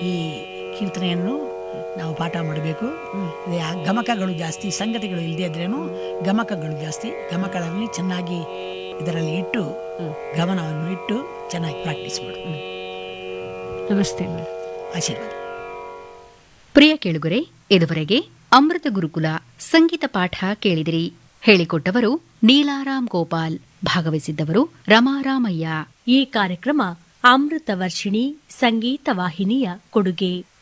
ಈ ಕೀರ್ತನೆಯನ್ನು ನಾವು ಪಾಠ ಮಾಡಬೇಕು ಇದು ಆ ಗಮಕಗಳು ಜಾಸ್ತಿ ಸಂಗತಿಗಳು ಇಲ್ಲದೆ ಇದ್ರೇನು ಗಮಕಗಳು ಜಾಸ್ತಿ ಗಮಕಗಳಲ್ಲಿ ಚೆನ್ನಾಗಿ ಇದರಲ್ಲಿ ಇಟ್ಟು ಗಮನವನ್ನು ಇಟ್ಟು ಚೆನ್ನಾಗಿ ಪ್ರಾಕ್ಟೀಸ್ ಮಾಡು ನಮಸ್ತೆ ಮೇಡಮ್ ಆಶೀರ್ವಾದ ಪ್ರಿಯ ಕೇಳುಗರೆ ಇದುವರೆಗೆ ಅಮೃತ ಗುರುಕುಲ ಸಂಗೀತ ಪಾಠ ಕೇಳಿದಿರಿ ಹೇಳಿಕೊಟ್ಟವರು ನೀಲಾರಾಮ್ ಗೋಪಾಲ್ ಭಾಗವಹಿಸಿದ್ದವರು ರಮಾರಾಮಯ್ಯ ಈ ಕಾರ್ಯಕ್ರಮ ಅಮೃತ ವರ್ಷಿಣಿ ಸಂಗೀತ ವಾಹಿನಿಯ ಕೊಡುಗೆ